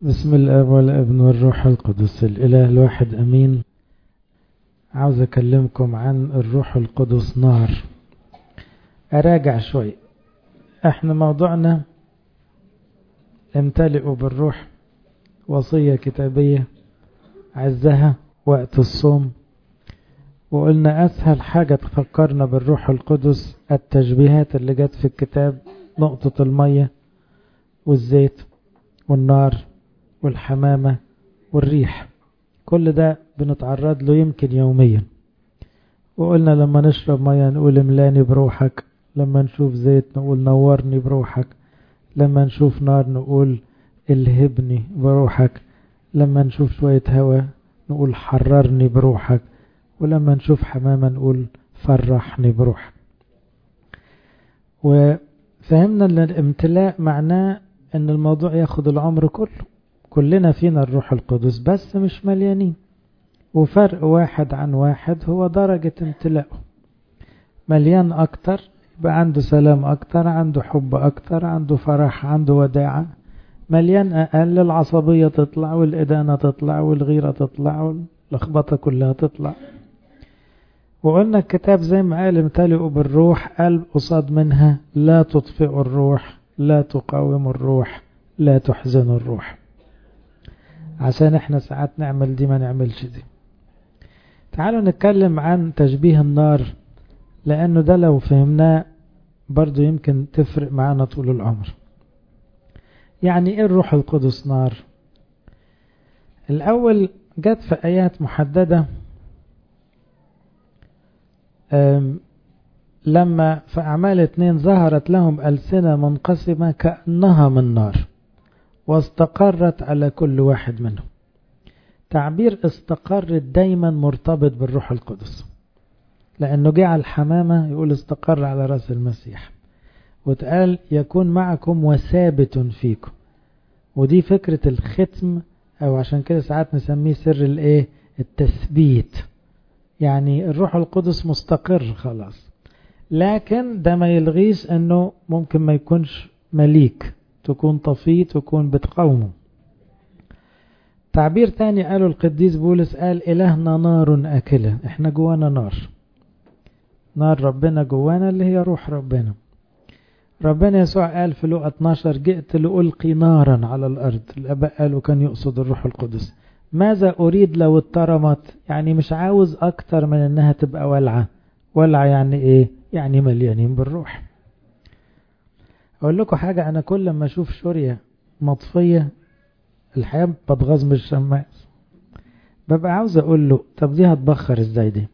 بسم الاب والابن والروح القدس الاله الواحد امين عاوز اكلمكم عن الروح القدس نار اراجع شوي احنا موضوعنا امتلئوا بالروح وصية كتابية عزها وقت الصوم وقلنا اسهل حاجة تفكرنا بالروح القدس التشبيهات اللي جت في الكتاب نقطة المية والزيت والنار والحمامة والريح كل ده بنتعرض له يمكن يوميا وقلنا لما نشرب مية نقول املاني بروحك لما نشوف زيت نقول نورني بروحك لما نشوف نار نقول الهبني بروحك لما نشوف شوية هواء نقول حررني بروحك ولما نشوف حمامة نقول فرحني بروحك وفهمنا ان الامتلاء معناه ان الموضوع ياخد العمر كله كلنا فينا الروح القدس بس مش مليانين وفرق واحد عن واحد هو درجة امتلاءه مليان اكتر يبقى عنده سلام اكتر عنده حب اكتر عنده فرح عنده وداعة مليان اقل العصبية تطلع والادانة تطلع والغيرة تطلع واللخبطة كلها تطلع وقلنا الكتاب زي ما قال امتلئوا بالروح قال قصاد منها لا تطفئوا الروح لا تقاوموا الروح لا تحزنوا الروح عشان احنا ساعات نعمل دي ما نعملش دي تعالوا نتكلم عن تشبيه النار لانه ده لو فهمناه برضو يمكن تفرق معانا طول العمر يعني ايه الروح القدس نار الاول جت في ايات محدده لما في أعمال اتنين ظهرت لهم ألسنة منقسمة كأنها من نار واستقرت على كل واحد منهم تعبير استقرت دايما مرتبط بالروح القدس لأنه جه على الحمامة يقول استقر على رأس المسيح وتقال يكون معكم وثابت فيكم ودي فكرة الختم أو عشان كده ساعات نسميه سر الايه التثبيت يعني الروح القدس مستقر خلاص لكن ده ما يلغيش انه ممكن ما يكونش مليك تكون طفي تكون بتقاومه تعبير تاني قاله القديس بولس قال إلهنا نار أكلة احنا جوانا نار نار ربنا جوانا اللي هي روح ربنا ربنا يسوع قال في لقى 12 جئت لألقي نارا على الأرض الأباء قالوا كان يقصد الروح القدس ماذا أريد لو اترمت يعني مش عاوز أكتر من أنها تبقى ولعة ولعة يعني إيه يعني مليانين بالروح أقول لكم حاجة أنا كل ما أشوف شورية مطفية الحياة بتغاظ من الشماس ببقى عاوز أقول له طب دي هتبخر إزاي دي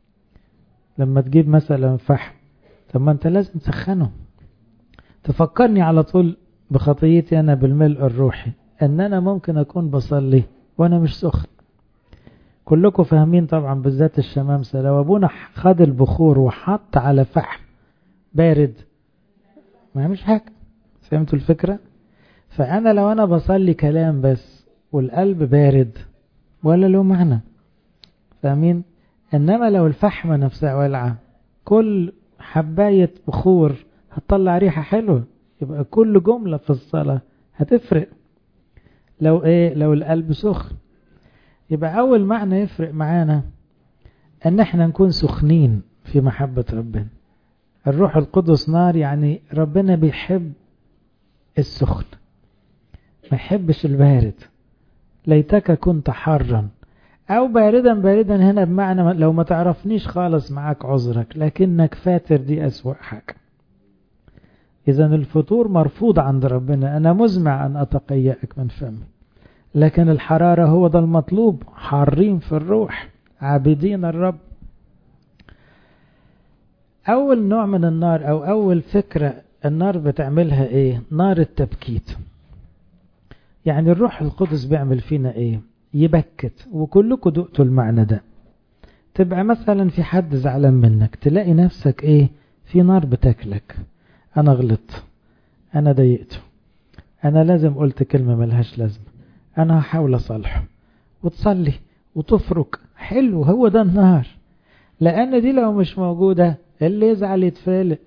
لما تجيب مثلا فحم طب ما أنت لازم تسخنه تفكرني على طول بخطيتي أنا بالملء الروحي أن أنا ممكن أكون بصلي وانا مش سخن كلكم فاهمين طبعا بالذات الشمامسة لو ابونا خد البخور وحط على فحم بارد ما يعملش حاجة فهمتوا الفكرة فانا لو انا بصلي كلام بس والقلب بارد ولا له معنى فاهمين انما لو الفحم نفسها ولعة كل حباية بخور هتطلع ريحة حلوة يبقى كل جملة في الصلاة هتفرق لو ايه لو القلب سخن يبقى اول معنى يفرق معانا ان احنا نكون سخنين في محبة ربنا الروح القدس نار يعني ربنا بيحب السخن ما يحبش البارد ليتك كنت حرا او باردا باردا هنا بمعنى لو ما تعرفنيش خالص معاك عذرك لكنك فاتر دي اسوأ حاجة إذا الفطور مرفوض عند ربنا أنا مزمع أن أتقيأك من فمي لكن الحرارة هو ده المطلوب حارين في الروح عابدين الرب أول نوع من النار أو أول فكرة النار بتعملها إيه نار التبكيت يعني الروح القدس بيعمل فينا إيه يبكت وكلكم دقتوا المعنى ده تبقى مثلا في حد زعلان منك تلاقي نفسك إيه في نار بتاكلك أنا غلطت أنا ضايقته أنا لازم قلت كلمة ملهاش لازمة أنا هحاول أصالحه وتصلي وتفرك حلو هو ده النهار لأن دي لو مش موجودة اللي يزعل يتفالق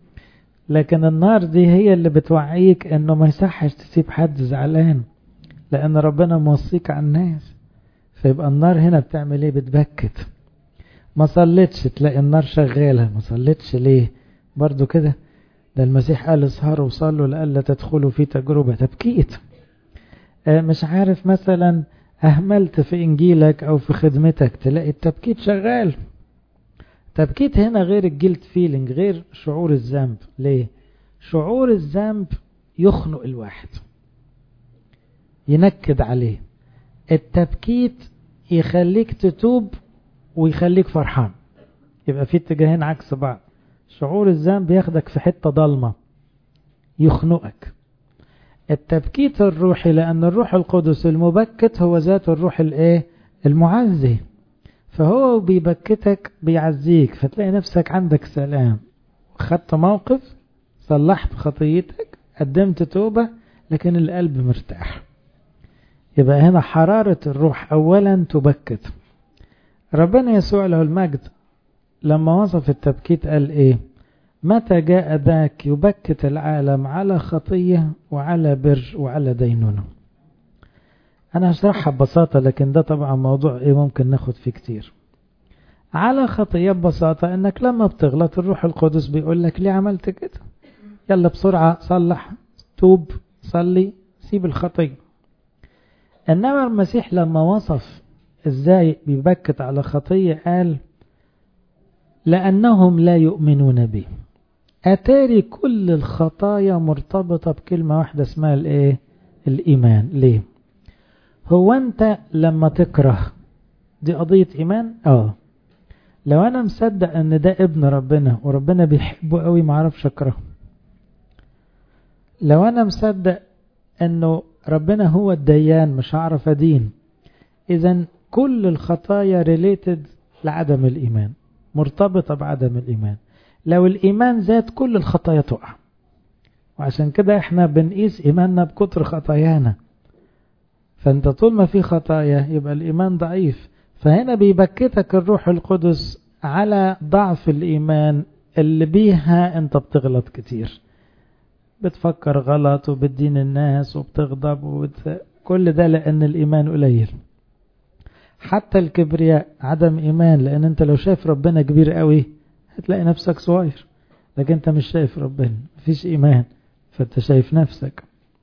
لكن النار دي هي اللي بتوعيك انه ما يصحش تسيب حد زعلان لأن ربنا موصيك على الناس فيبقى النار هنا بتعمل ايه بتبكت ما صليتش تلاقي النار شغالة ما صليتش ليه برضو كده ده المسيح قال اسهروا وصلوا لألا تدخلوا في تجربة تبكيت مش عارف مثلا أهملت في إنجيلك أو في خدمتك تلاقي التبكيت شغال تبكيت هنا غير الجلد فيلينج غير شعور الذنب ليه شعور الذنب يخنق الواحد ينكد عليه التبكيت يخليك تتوب ويخليك فرحان يبقى في اتجاهين عكس بعض شعور الذنب ياخدك في حتة ضلمة يخنقك التبكيت الروحي لأن الروح القدس المبكت هو ذات الروح الايه المعزي فهو بيبكتك بيعزيك فتلاقي نفسك عندك سلام خدت موقف صلحت خطيتك قدمت توبة لكن القلب مرتاح يبقى هنا حرارة الروح أولا تبكت ربنا يسوع له المجد لما وصف التبكيت قال إيه متى جاء ذاك يبكت العالم على خطية وعلى بر وعلى دينونة أنا هشرحها ببساطة لكن ده طبعا موضوع إيه ممكن ناخد فيه كتير على خطية ببساطة إنك لما بتغلط الروح القدس بيقول لك ليه عملت كده يلا بسرعة صلح توب صلي سيب الخطية إنما المسيح لما وصف إزاي بيبكت على خطية قال لأنهم لا يؤمنون بي أتاري كل الخطايا مرتبطة بكلمة واحدة اسمها الإيه؟ الإيمان ليه؟ هو أنت لما تكره دي قضية إيمان؟ آه لو أنا مصدق أن ده ابن ربنا وربنا بيحبه قوي معرفش أكرهه لو أنا مصدق أنه ربنا هو الديان مش هعرف أدين إذا كل الخطايا ريليتد لعدم الإيمان مرتبطة بعدم الإيمان لو الإيمان زاد كل الخطايا تقع وعشان كده احنا بنقيس إيماننا بكتر خطايانا فانت طول ما في خطايا يبقى الإيمان ضعيف فهنا بيبكتك الروح القدس على ضعف الإيمان اللي بيها انت بتغلط كتير بتفكر غلط وبتدين الناس وبتغضب وبت... كل ده لأن الإيمان قليل حتى الكبرياء عدم إيمان لأن أنت لو شايف ربنا كبير قوي هتلاقي نفسك صغير لكن أنت مش شايف ربنا مفيش إيمان فأنت شايف نفسك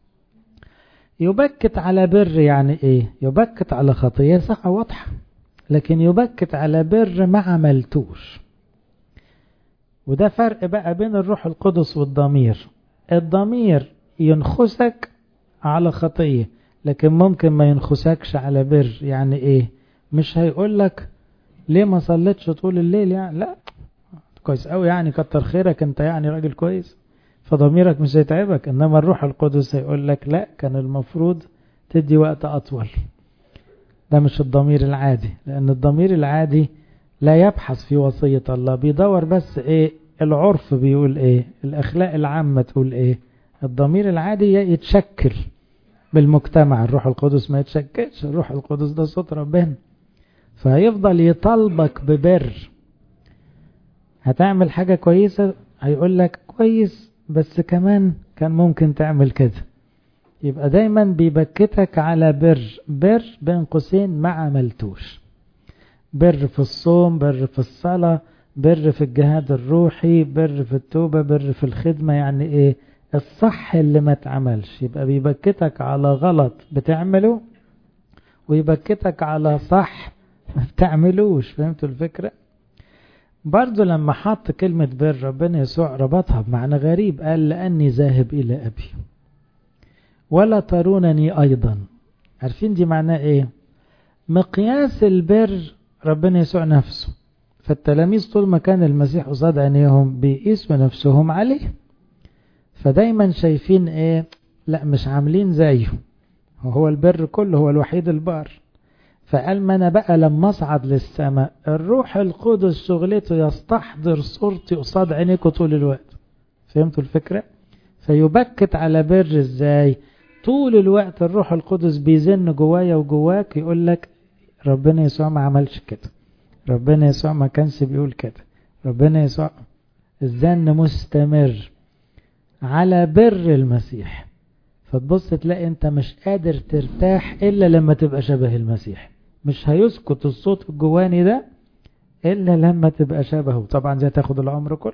يبكت على بر يعني إيه يبكت على خطية صح واضحة لكن يبكت على بر ما عملتوش وده فرق بقى بين الروح القدس والضمير الضمير ينخسك على خطية لكن ممكن ما ينخسكش على بر يعني ايه مش هيقول لك ليه ما صليتش طول الليل يعني لا كويس قوي يعني كتر خيرك انت يعني راجل كويس فضميرك مش هيتعبك انما الروح القدس هيقول لك لا كان المفروض تدي وقت اطول ده مش الضمير العادي لان الضمير العادي لا يبحث في وصية الله بيدور بس ايه العرف بيقول ايه الاخلاق العامة تقول ايه الضمير العادي يتشكل بالمجتمع الروح القدس ما يتشكلش الروح القدس ده صوت ربنا فهيفضل يطالبك ببر هتعمل حاجة كويسة هيقول لك كويس بس كمان كان ممكن تعمل كده يبقى دايما بيبكتك على بر بر بين قوسين ما عملتوش بر في الصوم بر في الصلاة بر في الجهاد الروحي بر في التوبة بر في الخدمة يعني ايه الصح اللي ما اتعملش يبقى بيبكتك على غلط بتعمله ويبكتك على صح ما بتعملوش فهمتوا الفكرة برضو لما حط كلمة بر ربنا يسوع ربطها بمعنى غريب قال لأني ذاهب إلى أبي ولا ترونني أيضا عارفين دي معناه إيه مقياس البر ربنا يسوع نفسه فالتلاميذ طول ما كان المسيح قصاد عينيهم بيقيسوا نفسهم عليه فدايما شايفين ايه لا مش عاملين زيه هو البر كله هو الوحيد البار فقال ما انا بقى لما اصعد للسماء الروح القدس شغلته يستحضر صورتي قصاد عينيكم طول الوقت فهمتوا الفكرة فيبكت على بر ازاي طول الوقت الروح القدس بيزن جوايا وجواك يقول لك ربنا يسوع ما عملش كده ربنا يسوع ما كانش بيقول كده ربنا يسوع الزن مستمر على بر المسيح فتبص تلاقي انت مش قادر ترتاح الا لما تبقى شبه المسيح مش هيسكت الصوت الجواني ده الا لما تبقى شبهه طبعا زي تاخد العمر كله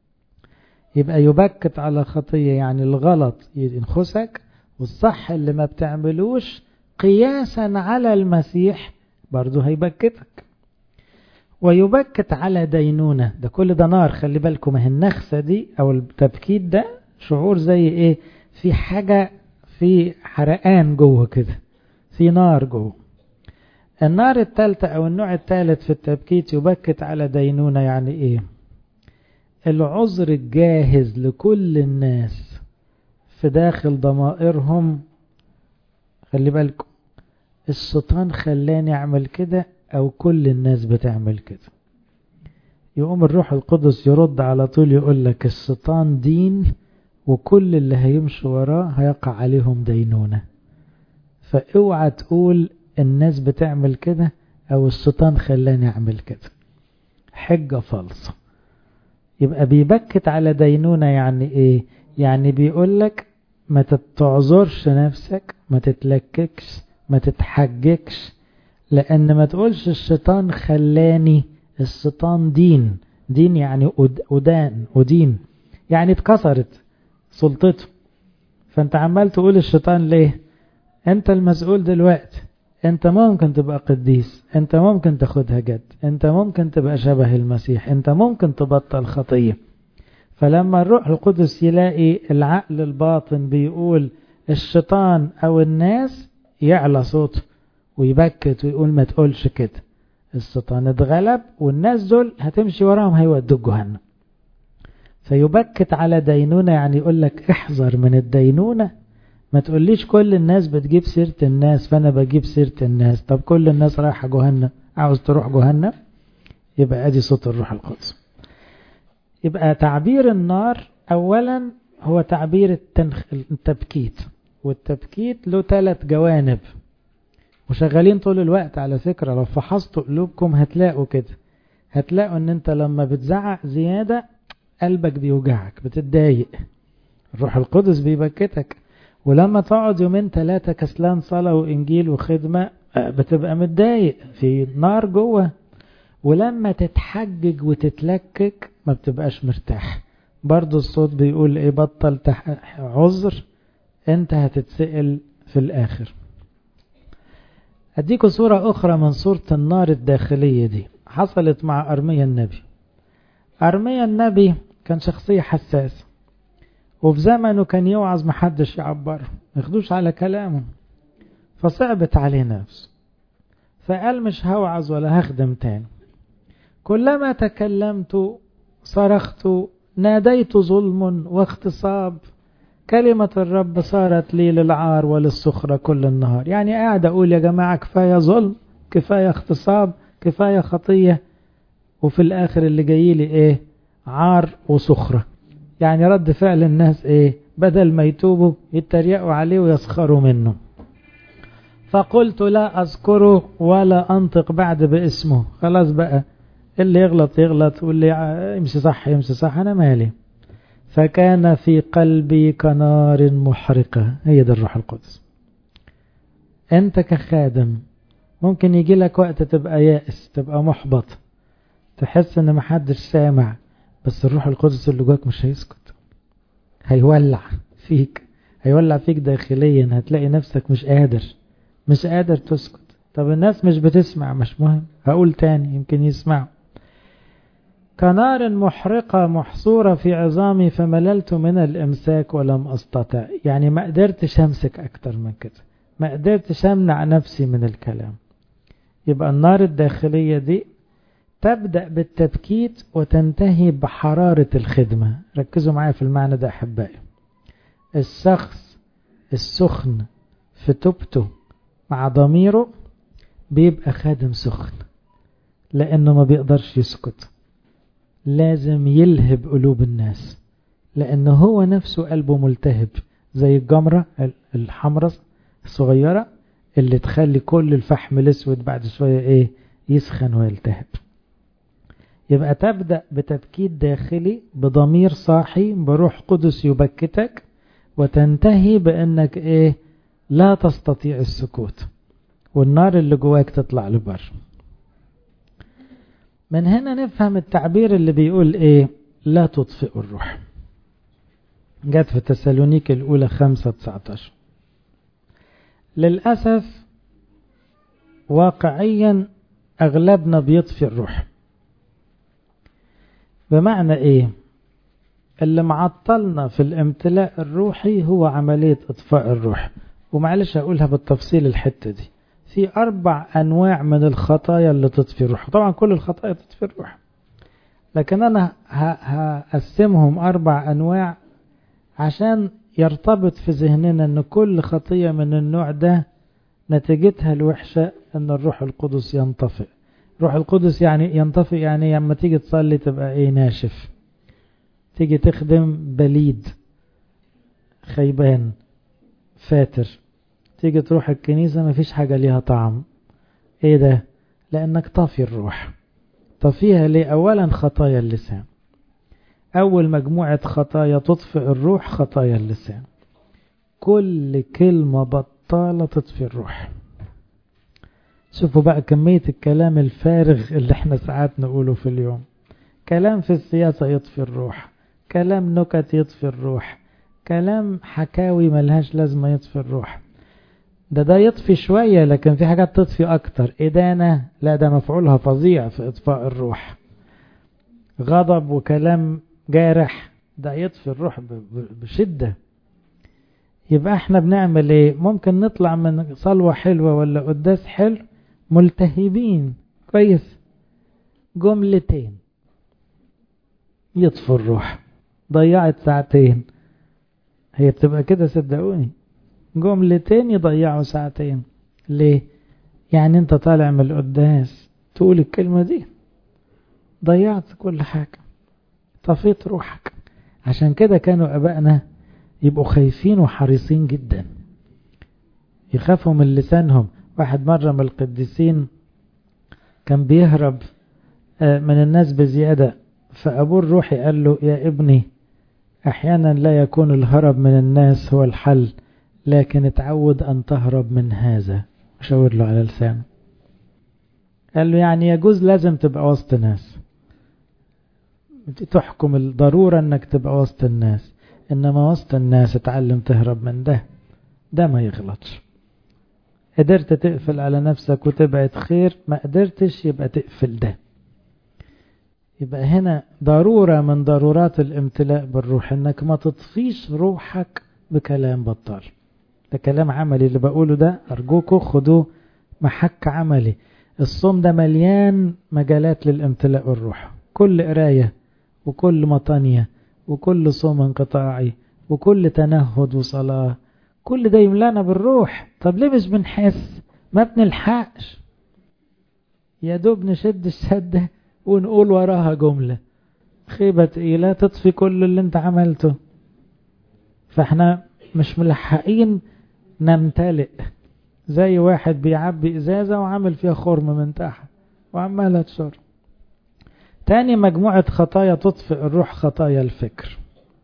يبقى يبكت على خطية يعني الغلط ينخسك والصح اللي ما بتعملوش قياسا على المسيح برضه هيبكتك ويبكت على دينونة ده كل ده نار خلي بالكم اهي النخسة دي او التبكيت ده شعور زي ايه في حاجة في حرقان جوه كده في نار جوه النار الثالثة او النوع الثالث في التبكيت يبكت على دينونة يعني ايه العذر الجاهز لكل الناس في داخل ضمائرهم خلي بالكم الشيطان خلاني اعمل كده او كل الناس بتعمل كده يقوم الروح القدس يرد على طول يقول لك الشيطان دين وكل اللي هيمشوا وراه هيقع عليهم دينونة فاوعى تقول الناس بتعمل كده او الشيطان خلاني اعمل كده حجة فالصة يبقى بيبكت على دينونة يعني ايه يعني بيقول لك ما تتعذرش نفسك ما تتلككش ما تتحجكش لان ما تقولش الشيطان خلاني الشيطان دين دين يعني أدان أدين يعني اتكسرت سلطته فانت عمال تقول الشيطان ليه انت المسؤول دلوقتي انت ممكن تبقى قديس انت ممكن تاخدها جد انت ممكن تبقى شبه المسيح انت ممكن تبطل خطية فلما الروح القدس يلاقي العقل الباطن بيقول الشيطان او الناس يعلى صوته ويبكت ويقول ما تقولش كده الشيطان اتغلب والناس دول هتمشي وراهم هيودوك جهنم فيبكت على دينونة يعني يقول لك احذر من الدينونة ما تقوليش كل الناس بتجيب سيرة الناس فانا بجيب سيرة الناس طب كل الناس رايحة جهنم عاوز تروح جهنم يبقى ادي صوت الروح القدس يبقى تعبير النار اولا هو تعبير التنخ... التبكيت والتبكيت له ثلاث جوانب وشغالين طول الوقت على فكرة لو فحصتوا قلوبكم هتلاقوا كده هتلاقوا ان انت لما بتزعق زيادة قلبك بيوجعك بتتضايق الروح القدس بيبكتك ولما تقعد يومين ثلاثة كسلان صلاة وإنجيل وخدمة بتبقى متضايق في نار جوه ولما تتحجج وتتلكك ما بتبقاش مرتاح برضو الصوت بيقول ايه بطل عذر انت هتتسأل في الآخر أديكم صورة أخرى من صورة النار الداخلية دي حصلت مع أرميا النبي أرميا النبي كان شخصية حساسة وفي زمنه كان يوعظ محدش يعبره ياخدوش على كلامه فصعبت عليه نفسه فقال مش هوعظ ولا هخدم تاني كلما تكلمت صرخت ناديت ظلم واغتصاب كلمة الرب صارت لي للعار وللسخرة كل النهار يعني قاعد أقول يا جماعة كفاية ظلم كفاية اغتصاب كفاية خطية وفي الآخر اللي جاي لي إيه عار وسخرة يعني رد فعل الناس إيه بدل ما يتوبوا يتريقوا عليه ويسخروا منه فقلت لا أذكره ولا أنطق بعد باسمه خلاص بقى اللي يغلط يغلط واللي يمشي صح يمشي صح أنا مالي فكان في قلبي كنار محرقة هي ده الروح القدس انت كخادم ممكن يجي لك وقت تبقى يائس تبقى محبط تحس ان محدش سامع بس الروح القدس اللي جواك مش هيسكت هيولع فيك هيولع فيك داخليا هتلاقي نفسك مش قادر مش قادر تسكت طب الناس مش بتسمع مش مهم هقول تاني يمكن يسمعوا كنار محرقة محصورة في عظامي فمللت من الإمساك ولم أستطع يعني ما قدرتش أمسك أكتر من كده ما قدرتش أمنع نفسي من الكلام يبقى النار الداخلية دي تبدأ بالتبكيت وتنتهي بحرارة الخدمة ركزوا معايا في المعنى ده أحبائي الشخص السخن في توبته مع ضميره بيبقى خادم سخن لأنه ما بيقدرش يسكت لازم يلهب قلوب الناس لأن هو نفسه قلبه ملتهب زي الجمرة الحمراء الصغيرة اللي تخلي كل الفحم الأسود بعد شوية إيه يسخن ويلتهب يبقى تبدأ بتبكيت داخلي بضمير صاحي بروح قدس يبكتك وتنتهي بأنك إيه لا تستطيع السكوت والنار اللي جواك تطلع لبر من هنا نفهم التعبير اللي بيقول إيه لا تطفئ الروح جت في تسالونيك الأولى خمسة تسعتاشر للأسف واقعيا أغلبنا بيطفي الروح بمعنى إيه اللي معطلنا في الامتلاء الروحي هو عملية إطفاء الروح ومعلش هقولها بالتفصيل الحتة دي في أربع أنواع من الخطايا اللي تطفي الروح طبعا كل الخطايا تطفي الروح لكن أنا هقسمهم أربع أنواع عشان يرتبط في ذهننا أن كل خطية من النوع ده نتيجتها الوحشة أن الروح القدس ينطفئ روح القدس يعني ينطفئ يعني لما تيجي تصلي تبقى ايه ناشف تيجي تخدم بليد خيبان فاتر تيجي تروح الكنيسة مفيش حاجة ليها طعم ايه ده لانك طافي الروح طفيها ليه اولا خطايا اللسان اول مجموعة خطايا تطفئ الروح خطايا اللسان كل كلمة بطالة تطفي الروح شوفوا بقى كمية الكلام الفارغ اللي احنا ساعات نقوله في اليوم كلام في السياسة يطفي الروح كلام نكت يطفي الروح كلام حكاوي ملهاش لازمة يطفي الروح ده ده يطفي شوية لكن في حاجات تطفي أكتر إدانة لا ده مفعولها فظيع في إطفاء الروح غضب وكلام جارح ده يطفي الروح بشدة يبقى احنا بنعمل ايه ممكن نطلع من صلوة حلوة ولا قداس حلو ملتهبين كويس جملتين يطفي الروح ضيعت ساعتين هي بتبقى كده صدقوني جملتين يضيعوا ساعتين ليه يعني انت طالع من القداس تقول الكلمة دي ضيعت كل حاجة طفيت روحك عشان كده كانوا أبائنا يبقوا خايفين وحريصين جدا يخافوا من لسانهم واحد مرة من القديسين كان بيهرب من الناس بزيادة فأبوه الروحي قال له يا ابني أحيانا لا يكون الهرب من الناس هو الحل لكن اتعود أن تهرب من هذا شاور له على لسانه قال له يعني يجوز لازم تبقى وسط ناس تحكم الضرورة انك تبقى وسط الناس انما وسط الناس اتعلم تهرب من ده ده ما يغلطش قدرت تقفل على نفسك وتبعد خير ما قدرتش يبقى تقفل ده يبقى هنا ضرورة من ضرورات الامتلاء بالروح انك ما تطفيش روحك بكلام بطال ده كلام عملي اللي بقوله ده ارجوكوا خدوه محك عملي الصوم ده مليان مجالات للامتلاء بالروح كل قراية وكل مطانية وكل صوم انقطاعي وكل تنهد وصلاة كل ده يملانا بالروح طب ليه مش بنحس ما بنلحقش يا دوب نشد الشدة ونقول وراها جملة خيبة تقيلة تطفي كل اللي انت عملته فاحنا مش ملحقين نمتلئ زي واحد بيعبي ازازة وعامل فيها خرم من تحت وعمالها تشرب تاني مجموعة خطايا تطفئ الروح خطايا الفكر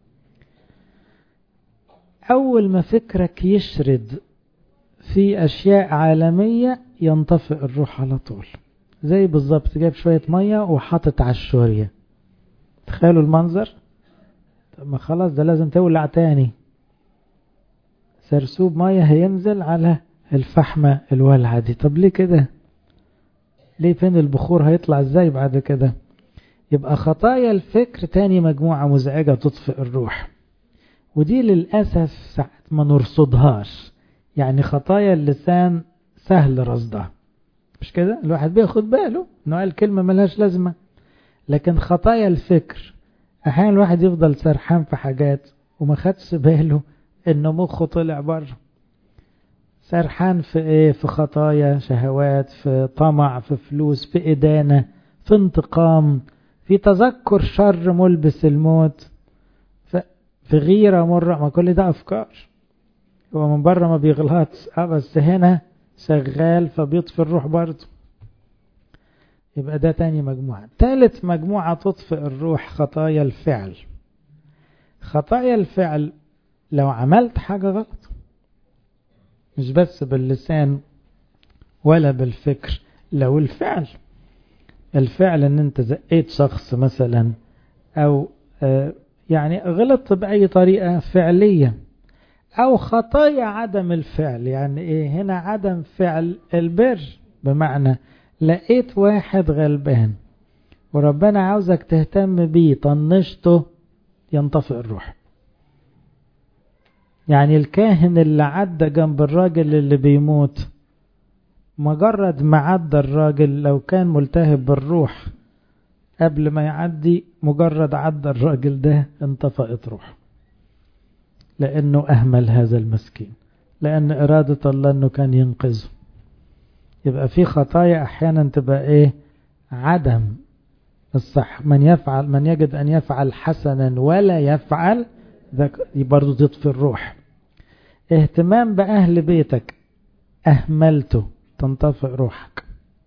أول ما فكرك يشرد في أشياء عالمية ينطفئ الروح على طول زي بالظبط جايب شوية مية وحاطط على الشورية تخيلوا المنظر طب ما خلاص ده لازم تولع تاني سرسوب مية هينزل على الفحمة الولعة دي طب ليه كده ليه فين البخور هيطلع ازاي بعد كده يبقى خطايا الفكر تاني مجموعة مزعجة تطفئ الروح ودي للأسف ساعات ما نرصدهاش يعني خطايا اللسان سهل رصدها مش كده الواحد بياخد باله انه قال كلمة ملهاش لازمة لكن خطايا الفكر احيانا الواحد يفضل سرحان في حاجات وما خدش باله انه مخه طلع بره سرحان في ايه في خطايا شهوات في طمع في فلوس في ادانة في انتقام في تذكر شر ملبس الموت في غيرة مرة ما كل ده أفكار هو من بره ما بيغلطش اه بس هنا شغال فبيطفي الروح برضه يبقى ده تاني مجموعة تالت مجموعة تطفئ الروح خطايا الفعل خطايا الفعل لو عملت حاجة غلط مش بس باللسان ولا بالفكر لو الفعل الفعل ان انت زقيت شخص مثلا او يعني غلطت بأي طريقة فعلية او خطايا عدم الفعل يعني ايه هنا عدم فعل البر بمعنى لقيت واحد غلبان وربنا عاوزك تهتم بيه طنشته ينطفئ الروح يعني الكاهن اللي عدى جنب الراجل اللي بيموت مجرد ما عدى الراجل لو كان ملتهب بالروح قبل ما يعدي مجرد عدى الراجل ده انطفأت روحه لأنه أهمل هذا المسكين لأن إرادة الله أنه كان ينقذه يبقى في خطايا أحيانا تبقى إيه عدم الصح من يفعل من يجد أن يفعل حسنا ولا يفعل دي برضو تطفي الروح اهتمام بأهل بيتك أهملته تنطفئ روحك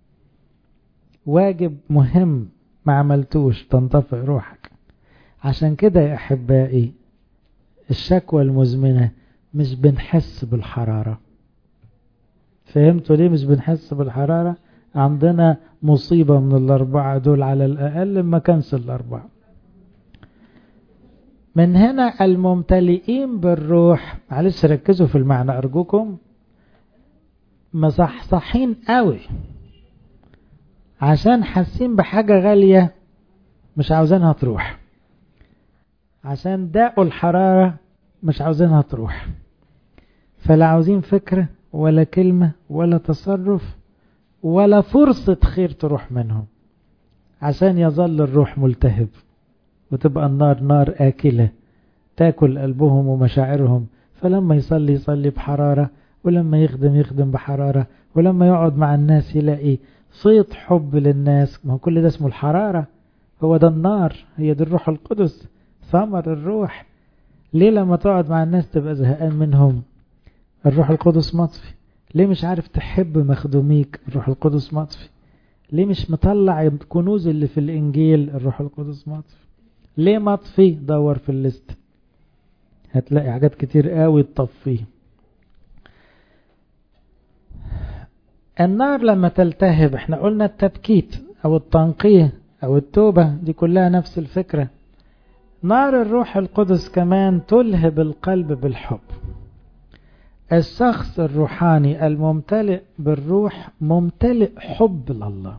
واجب مهم ما عملتوش تنطفئ روحك عشان كده يا أحبائي الشكوى المزمنة مش بنحس بالحرارة فهمتوا ليه مش بنحس بالحرارة عندنا مصيبة من الأربعة دول على الأقل ما كانش الأربعة من هنا الممتلئين بالروح معلش ركزوا في المعنى أرجوكم مصحصحين قوي عشان حاسين بحاجة غالية مش عاوزينها تروح عشان داقوا الحرارة مش عاوزينها تروح فلا عاوزين فكرة ولا كلمة ولا تصرف ولا فرصة خير تروح منهم عشان يظل الروح ملتهب وتبقى النار نار آكلة تاكل قلبهم ومشاعرهم فلما يصلي يصلي بحرارة ولما يخدم يخدم بحرارة ولما يقعد مع الناس يلاقي صيت حب للناس ما هو كل ده اسمه الحرارة هو ده النار هي دي الروح القدس ثمر الروح ليه لما تقعد مع الناس تبقى زهقان منهم الروح القدس مطفي ليه مش عارف تحب مخدوميك الروح القدس مطفي ليه مش مطلع الكنوز اللي في الإنجيل الروح القدس مطفي ليه مطفي دور في الليست هتلاقي حاجات كتير قوي تطفيه النار لما تلتهب احنا قلنا التبكيت او التنقيه او التوبة دي كلها نفس الفكرة نار الروح القدس كمان تلهب القلب بالحب الشخص الروحاني الممتلئ بالروح ممتلئ حب لله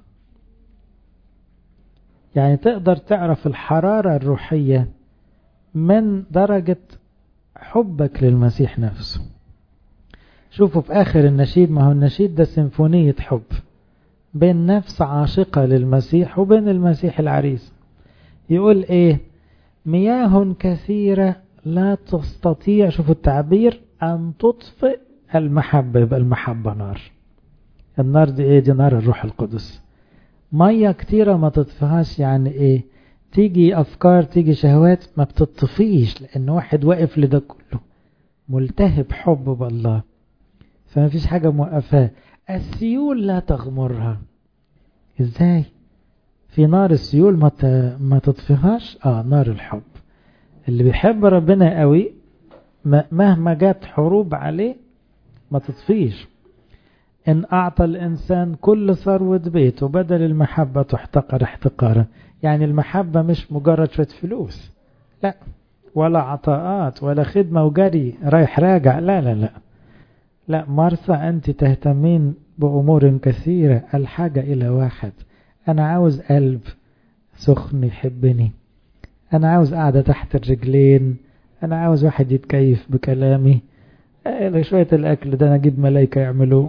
يعني تقدر تعرف الحرارة الروحية من درجة حبك للمسيح نفسه شوفوا في آخر النشيد ما هو النشيد ده سيمفونية حب بين نفس عاشقة للمسيح وبين المسيح العريس يقول ايه مياه كثيرة لا تستطيع شوفوا التعبير أن تطفئ المحبة يبقى المحبة نار النار دي ايه دي نار الروح القدس مية كتيرة ما تطفيهاش يعني ايه تيجي أفكار تيجي شهوات ما بتطفيش لأن واحد واقف لده كله ملتهب حب بالله فما فيش حاجة موقفاه السيول لا تغمرها ازاي في نار السيول ما ما تطفيهاش اه نار الحب اللي بيحب ربنا قوي مهما جت حروب عليه ما تطفيش إن أعطى الإنسان كل ثروة بيته بدل المحبة تحتقر احتقارا يعني المحبة مش مجرد شوية فلوس لا ولا عطاءات ولا خدمة وجري رايح راجع لا لا لا لا مرثى أنت تهتمين بأمور كثيرة الحاجة إلى واحد أنا عاوز قلب سخن يحبني أنا عاوز قاعدة تحت الرجلين أنا عاوز واحد يتكيف بكلامي شوية الأكل ده أنا أجيب ملايكة يعملوه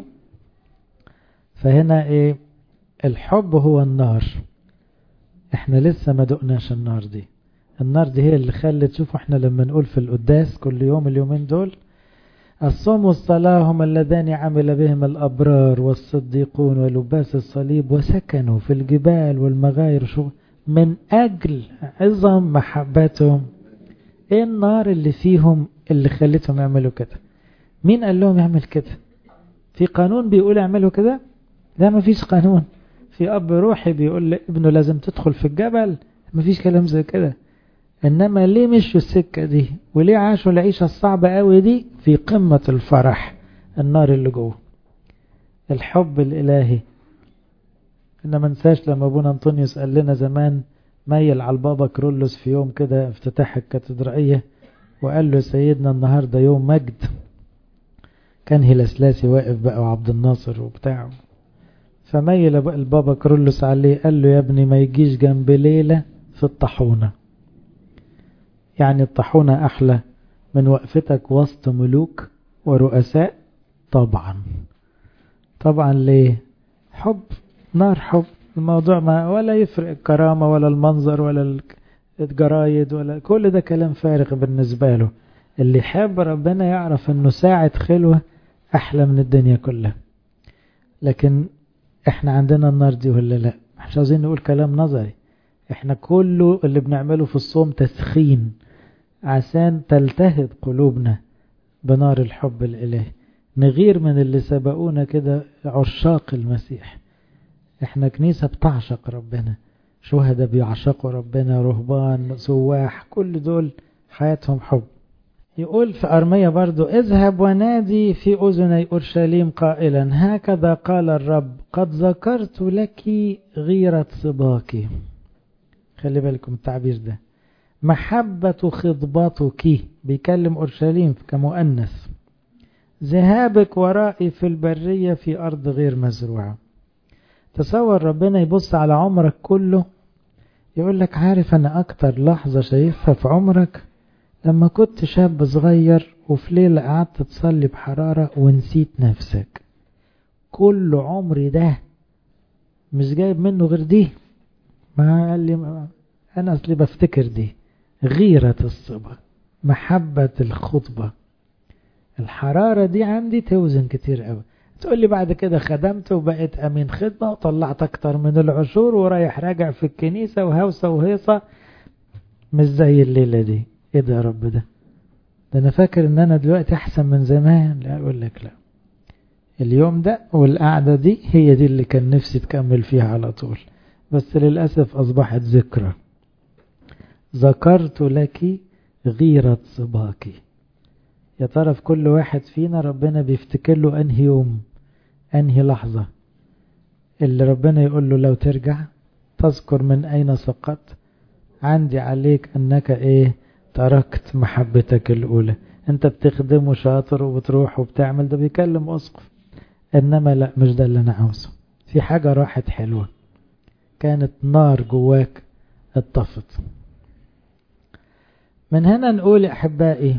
فهنا إيه الحب هو النار احنا لسه ما دقناش النار دي النار دي هي اللي خلت شوفوا احنا لما نقول في القداس كل يوم اليومين دول الصوم والصلاة هم اللذان عمل بهم الأبرار والصديقون ولباس الصليب وسكنوا في الجبال والمغاير شو من أجل عظم محبتهم ايه النار اللي فيهم اللي خلتهم يعملوا كده مين قال لهم يعمل كده في قانون بيقول اعملوا كده لا ما فيش قانون في أب روحي بيقول لابنه لازم تدخل في الجبل ما فيش كلام زي كده إنما ليه مشوا السكة دي وليه عاشوا العيشة الصعبة قوي دي في قمة الفرح النار اللي جوه الحب الإلهي إن ما ننساش لما أبونا أنطونيوس قال لنا زمان ميل على البابا كرولوس في يوم كده افتتاح الكاتدرائية وقال له سيدنا النهاردة يوم مجد كان هلسلاسي واقف بقى وعبد الناصر وبتاعه فميل البابا كرولوس عليه قال له يا ابني ما يجيش جنب ليلة في الطاحونة يعني الطاحونة أحلى من وقفتك وسط ملوك ورؤساء طبعا طبعا ليه حب نار حب الموضوع ما ولا يفرق الكرامة ولا المنظر ولا الجرايد ولا كل ده كلام فارغ بالنسبة له اللي يحب ربنا يعرف انه ساعة خلوة احلى من الدنيا كلها لكن احنا عندنا النار دي ولا لا مش عاوزين نقول كلام نظري احنا كله اللي بنعمله في الصوم تسخين عشان تلتهب قلوبنا بنار الحب الالهي نغير من اللي سبقونا كده عشاق المسيح احنا كنيسة بتعشق ربنا شهداء بيعشقوا ربنا رهبان سواح كل دول حياتهم حب يقول في أرمية برضو اذهب ونادي في أذني أورشليم قائلا هكذا قال الرب قد ذكرت لك غيرة صباك خلي بالكم التعبير ده محبة خطبتك بيكلم أورشليم كمؤنث ذهابك ورائي في البرية في أرض غير مزروعة تصور ربنا يبص على عمرك كله يقول لك عارف أنا أكتر لحظة شايفها في عمرك لما كنت شاب صغير وفي ليلة قعدت تصلي بحرارة ونسيت نفسك كل عمري ده مش جايب منه غير دي ما قال لي ما أنا أصلي بفتكر دي غيرة الصبا محبة الخطبة الحرارة دي عندي توزن كتير قوي تقول لي بعد كده خدمت وبقيت أمين خدمة وطلعت أكتر من العشور ورايح راجع في الكنيسة وهوسة وهيصة مش زي الليلة دي ايه ده يا رب ده ده انا فاكر ان انا دلوقتي احسن من زمان لا اقول لك لا اليوم ده والقعدة دي هي دي اللي كان نفسي تكمل فيها على طول بس للأسف أصبحت ذكرى ذكرت لك غيرة صباك يا ترى في كل واحد فينا ربنا بيفتكر له أنهي يوم أنهي لحظة اللي ربنا يقول له لو ترجع تذكر من أين سقطت عندي عليك أنك إيه تركت محبتك الأولى أنت بتخدمه شاطر وبتروح وبتعمل ده بيكلم أسقف إنما لا مش ده اللي أنا عاوزه في حاجة راحت حلوة كانت نار جواك اتطفت من هنا نقول أحبائي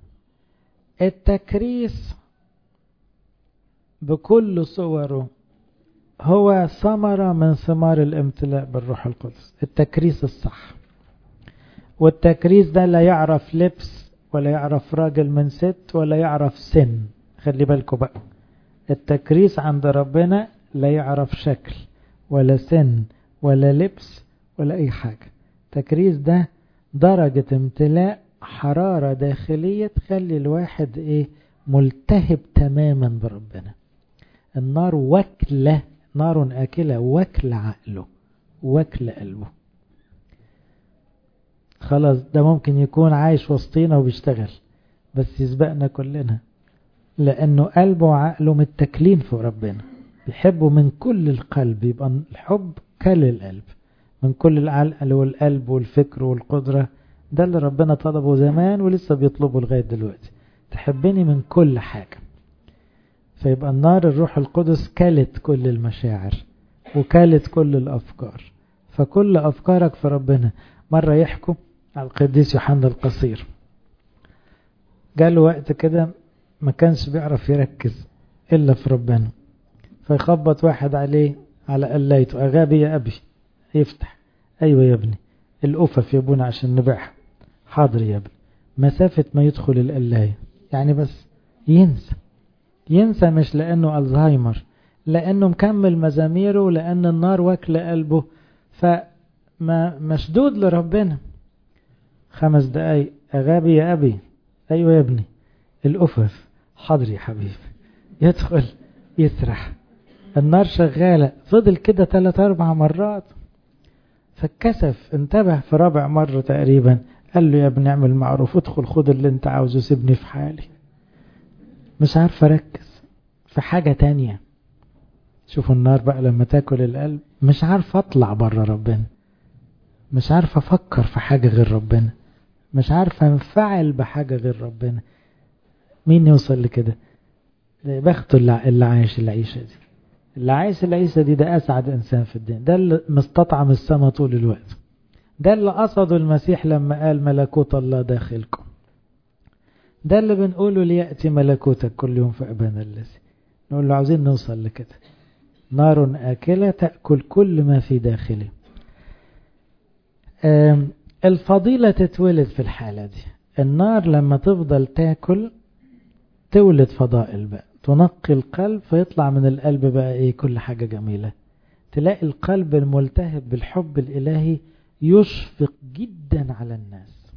التكريس بكل صوره هو ثمرة من ثمار الامتلاء بالروح القدس التكريس الصح والتكريس ده لا يعرف لبس ولا يعرف راجل من ست ولا يعرف سن خلي بالكم بقى التكريس عند ربنا لا يعرف شكل ولا سن ولا لبس ولا اي حاجة التكريس ده درجة امتلاء حرارة داخلية تخلي الواحد ايه ملتهب تماما بربنا النار وكلة نار آكلة وكل عقله وكل قلبه خلاص ده ممكن يكون عايش وسطينا وبيشتغل بس يسبقنا كلنا لأنه قلبه وعقله متكلين في ربنا بيحبوا من كل القلب يبقى الحب كل القلب من كل العقل والقلب والفكر والقدرة ده اللي ربنا طلبه زمان ولسه بيطلبه لغاية دلوقتي تحبني من كل حاجة فيبقى النار الروح القدس كلت كل المشاعر وكلت كل الأفكار فكل أفكارك في ربنا مرة يحكوا على القديس يوحنا القصير جاله وقت كده ما كانش بيعرف يركز إلا في ربنا فيخبط واحد عليه على قلايته أغابي يا أبي يفتح أيوة يا ابني الأفف يا ابونا عشان نبيعها حاضر يا ابني مسافة ما يدخل القلاية يعني بس ينسى ينسى مش لأنه ألزهايمر لأنه مكمل مزاميره لأن النار واكل قلبه فما مشدود لربنا خمس دقايق أغابي يا أبي أيوة يا ابني الأفف حاضر يا حبيبي يدخل يسرح النار شغالة فضل كده ثلاث أربع مرات فاتكسف انتبه في رابع مرة تقريبا قال له يا ابني اعمل معروف ادخل خد اللي انت عاوزه سيبني في حالي مش عارف اركز في حاجة تانية شوفوا النار بقى لما تاكل القلب مش عارف اطلع بره ربنا مش عارف افكر في حاجة غير ربنا مش عارف انفعل بحاجة غير ربنا مين يوصل لكده بخته اللي عايش العيشة دي اللي عايش العيشة دي ده أسعد إنسان في الدنيا ده اللي مستطعم السما طول الوقت ده اللي قصده المسيح لما قال ملكوت الله داخلكم ده اللي بنقوله ليأتي ملكوتك كل يوم في أبانا الذي نقول له عاوزين نوصل لكده نار آكلة تأكل كل ما في داخله الفضيلة تتولد في الحالة دي النار لما تفضل تاكل تولد فضائل بقى تنقي القلب فيطلع من القلب بقى ايه كل حاجة جميلة تلاقي القلب الملتهب بالحب الإلهي يشفق جدا على الناس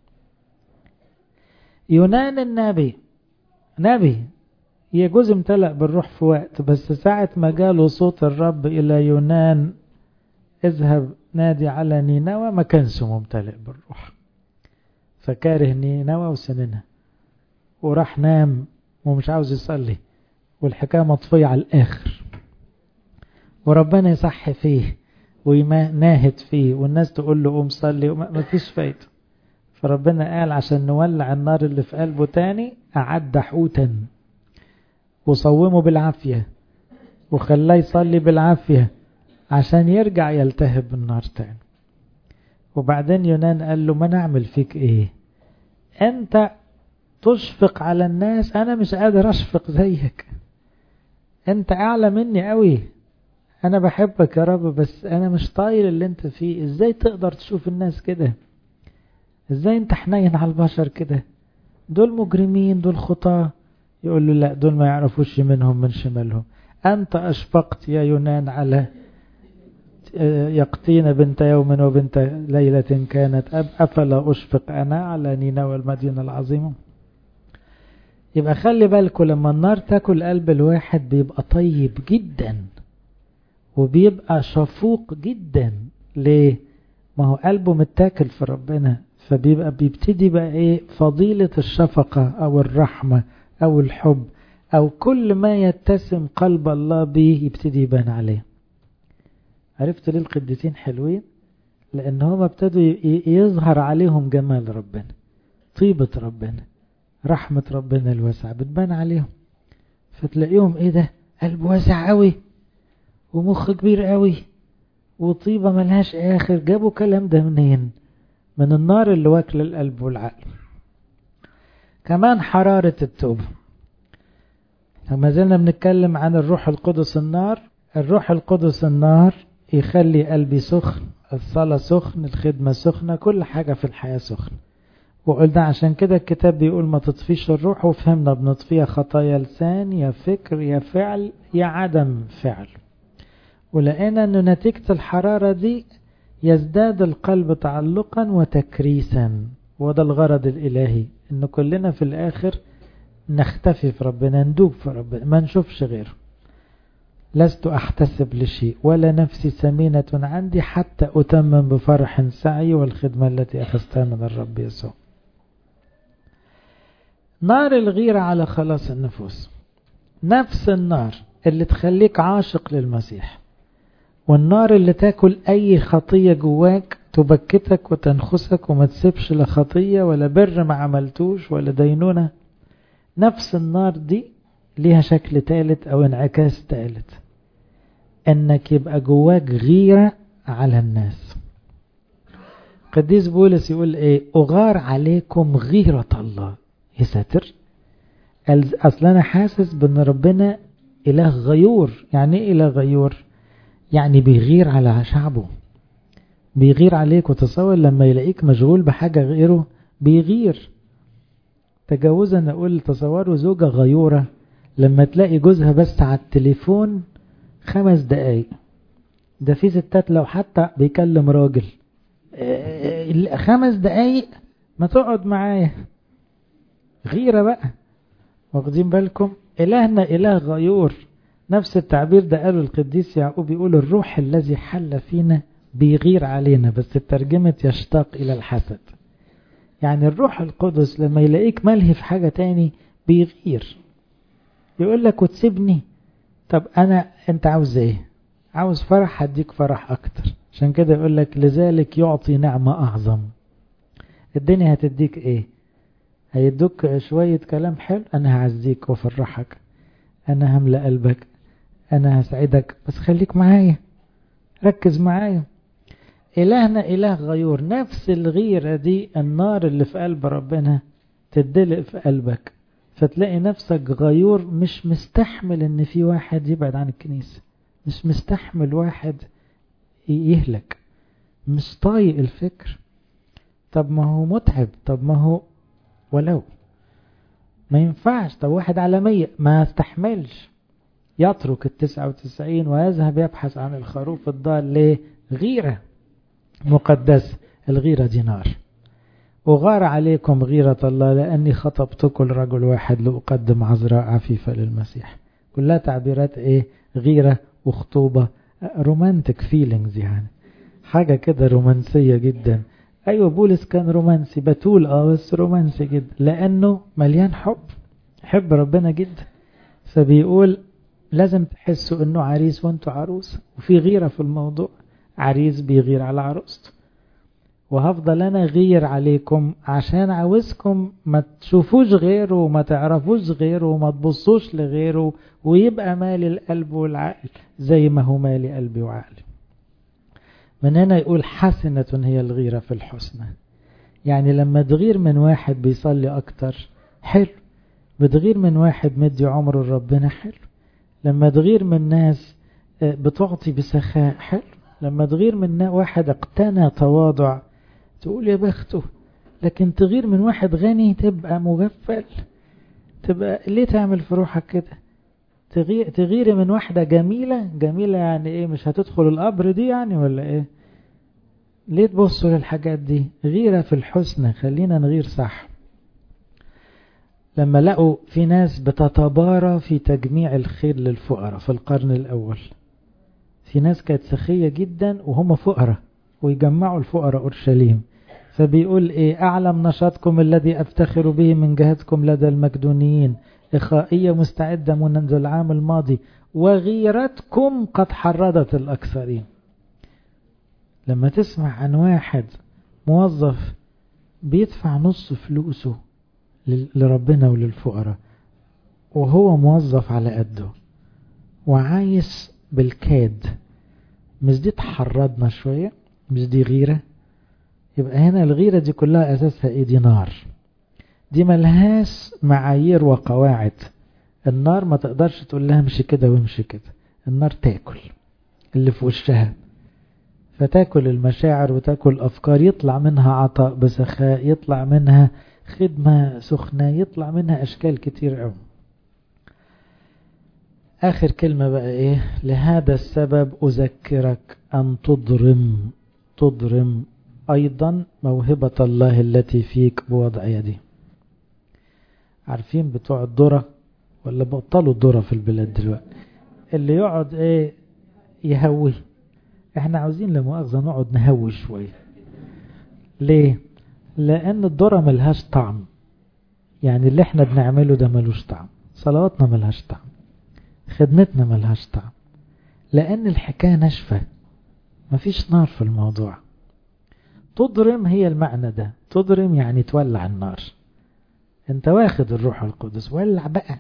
يونان النبي نبي يجوز امتلأ بالروح في وقت بس ساعة ما جاله صوت الرب إلى يونان اذهب نادي على نينوى ما كانش ممتلئ بالروح فكاره نينوى وسننها وراح نام ومش عاوز يصلي والحكاية مطفية على الآخر وربنا يصحي فيه ويناهد فيه والناس تقول له قوم صلي ما فيش فايدة فربنا قال عشان نولع النار اللي في قلبه تاني أعد حوتا وصومه بالعافية وخلاه يصلي بالعافية عشان يرجع يلتهب بالنار تاني وبعدين يونان قال له ما نعمل فيك ايه انت تشفق على الناس انا مش قادر اشفق زيك انت اعلى مني قوي انا بحبك يا رب بس انا مش طايل اللي انت فيه ازاي تقدر تشوف الناس كده ازاي انت حنين على البشر كده دول مجرمين دول خطاة يقول له لا دول ما يعرفوش منهم من شمالهم انت اشفقت يا يونان على يقطين بنت يوم وبنت ليلة كانت أب أفلا أشفق أنا على نينوى المدينة العظيمة يبقى خلي بالكم لما النار تاكل قلب الواحد بيبقى طيب جدا وبيبقى شفوق جدا ليه ما هو قلبه متاكل في ربنا فبيبقى بيبتدي بقى ايه فضيلة الشفقة او الرحمة او الحب او كل ما يتسم قلب الله به يبتدي يبان عليه عرفت ليه القديسين حلوين لان هم ابتدوا يظهر عليهم جمال ربنا طيبة ربنا رحمة ربنا الواسعة بتبان عليهم فتلاقيهم ايه ده قلب واسع قوي ومخ كبير قوي وطيبة ملهاش اخر جابوا كلام ده منين من النار اللي واكل القلب والعقل كمان حرارة التوبة لما زلنا بنتكلم عن الروح القدس النار الروح القدس النار يخلي قلبي سخن الصلاة سخن الخدمة سخنة كل حاجة في الحياة سخن وقلنا عشان كده الكتاب بيقول ما تطفيش الروح وفهمنا بنطفيها خطايا لسان يا فكر يا فعل يا عدم فعل ولقينا أن نتيجة الحرارة دي يزداد القلب تعلقا وتكريسا وده الغرض الإلهي أن كلنا في الآخر نختفي في ربنا ندوب في ربنا ما نشوفش غيره لست أحتسب لشيء ولا نفسي سمينة عندي حتى أتمم بفرح سعي والخدمة التي أخذتها من الرب يسوع نار الغيرة على خلاص النفوس نفس النار اللي تخليك عاشق للمسيح والنار اللي تاكل أي خطية جواك تبكتك وتنخسك وما تسيبش لا خطية ولا بر ما عملتوش ولا دينونة نفس النار دي ليها شكل ثالث أو انعكاس ثالث انك يبقى جواك غيرة على الناس قديس بولس يقول ايه اغار عليكم غيرة الله يا ساتر اصل انا حاسس بان ربنا اله غيور يعني ايه اله غيور يعني بيغير على شعبه بيغير عليك وتصور لما يلاقيك مشغول بحاجة غيره بيغير تجاوزا اقول تصوروا زوجة غيورة لما تلاقي جوزها بس على التليفون خمس دقايق ده في ستات لو حتى بيكلم راجل خمس دقايق ما تقعد معايا غيرة بقى واخدين بالكم إلهنا إله غيور نفس التعبير ده قاله القديس يعقوب يقول الروح الذي حل فينا بيغير علينا بس الترجمة يشتاق إلى الحسد يعني الروح القدس لما يلاقيك ملهي في حاجة تاني بيغير يقول لك وتسيبني طب أنا أنت عاوز إيه عاوز فرح هديك فرح أكتر عشان كده يقول لك لذلك يعطي نعمة أعظم الدنيا هتديك إيه هيدوك شوية كلام حلو أنا هعزيك وأفرحك أنا هملأ قلبك أنا هسعدك بس خليك معايا ركز معايا إلهنا إله غيور نفس الغيرة دي النار اللي في قلب ربنا تدلق في قلبك فتلاقي نفسك غيور مش مستحمل ان في واحد يبعد عن الكنيسة مش مستحمل واحد يهلك مش طايق الفكر طب ما هو متعب طب ما هو ولو ما ينفعش طب واحد على مية ما استحملش يترك التسعة وتسعين ويذهب يبحث عن الخروف الضال ليه غيرة مقدسة الغيرة دي نار أغار عليكم غيرة الله لأني خطبتكم لرجل واحد لأقدم عذراء عفيفة للمسيح كلها تعبيرات إيه غيرة وخطوبة رومانتك فيلينجز يعني حاجة كده رومانسية جدا أيوة بولس كان رومانسي بتول اه بس رومانسي جدا لأنه مليان حب حب ربنا جدا فبيقول لازم تحسوا انه عريس وانتوا عروس وفي غيرة في الموضوع عريس بيغير على عروسته وهفضل انا غير عليكم عشان عاوزكم ما تشوفوش غيره وما تعرفوش غيره وما تبصوش لغيره ويبقى مالي القلب والعقل زي ما هو مالي قلبي وعقلي من هنا يقول حسنة هي الغيرة في الحسنى يعني لما تغير من واحد بيصلي أكتر حلو بتغير من واحد مدي عمره لربنا حلو لما تغير من ناس بتعطي بسخاء حلو لما تغير من واحد اقتنى تواضع تقول يا بخته لكن تغير من واحد غني تبقى مغفل تبقى ليه تعمل في روحك كده تغير تغيري من واحدة جميلة جميلة يعني ايه مش هتدخل القبر دي يعني ولا ايه ليه تبصوا للحاجات دي غيرة في الحسنى خلينا نغير صح لما لقوا في ناس بتتبارى في تجميع الخير للفقراء في القرن الأول في ناس كانت سخية جدا وهم فقراء ويجمعوا الفقراء أورشليم فبيقول إيه أعلم نشاطكم الذي أفتخر به من جهتكم لدى المكدونيين إخائية مستعدة منذ العام الماضي وغيرتكم قد حرضت الأكثرين لما تسمع عن واحد موظف بيدفع نص فلوسه لربنا وللفقراء وهو موظف على قده وعايش بالكاد مش دي تحرضنا شوية مش دي غيرة يبقى هنا الغيرة دي كلها أساسها إيه دي نار دي ملهاش معايير وقواعد النار ما تقدرش تقول لها امشي كده وامشي كده النار تاكل اللي في وشها فتاكل المشاعر وتاكل أفكار يطلع منها عطاء بسخاء يطلع منها خدمة سخنة يطلع منها أشكال كتير قوي آخر كلمة بقى إيه لهذا السبب أذكرك أن تضرم تضرم أيضا موهبة الله التي فيك بوضع يدي عارفين بتوع الذرة ولا بطلوا الذرة في البلاد دلوقتي اللي يقعد ايه يهوي احنا عاوزين لمؤاخذة نقعد نهوي شوية ليه لان الذرة ملهاش طعم يعني اللي احنا بنعمله ده ملوش طعم صلواتنا ملهاش طعم خدمتنا ملهاش طعم لان الحكاية ناشفة مفيش نار في الموضوع تضرم هي المعنى ده تضرم يعني تولع النار انت واخد الروح القدس ولع بقى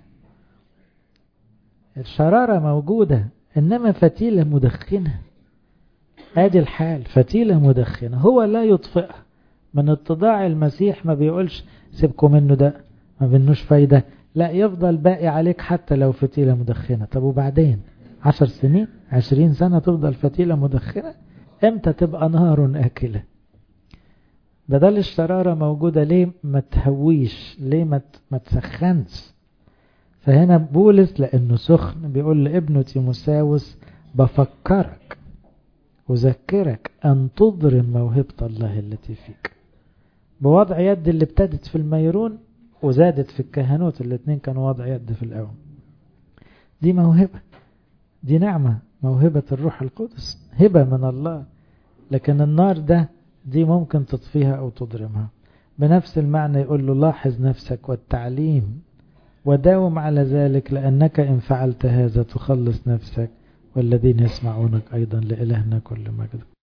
الشرارة موجودة انما فتيلة مدخنة ادي الحال فتيلة مدخنة هو لا يطفئها من اتضاع المسيح ما بيقولش سيبكم منه ده ما بنوش فايدة لا يفضل باقي عليك حتى لو فتيلة مدخنة طب وبعدين عشر سنين عشرين سنة تفضل فتيلة مدخنة امتى تبقى نار اكله بدل الشرارة موجودة ليه ما تهويش ليه ما ما تسخنش فهنا بولس لأنه سخن بيقول لابنه تيموساوس بفكرك أذكرك أن تضرم موهبة الله التي فيك بوضع يد اللي ابتدت في الميرون وزادت في الكهنوت الاثنين كانوا وضع يد في الأول دي موهبة دي نعمة موهبة الروح القدس هبة من الله لكن النار ده دي ممكن تطفيها أو تضرمها بنفس المعنى يقول له لاحظ نفسك والتعليم وداوم على ذلك لأنك إن فعلت هذا تخلص نفسك والذين يسمعونك أيضا لإلهنا كل مجد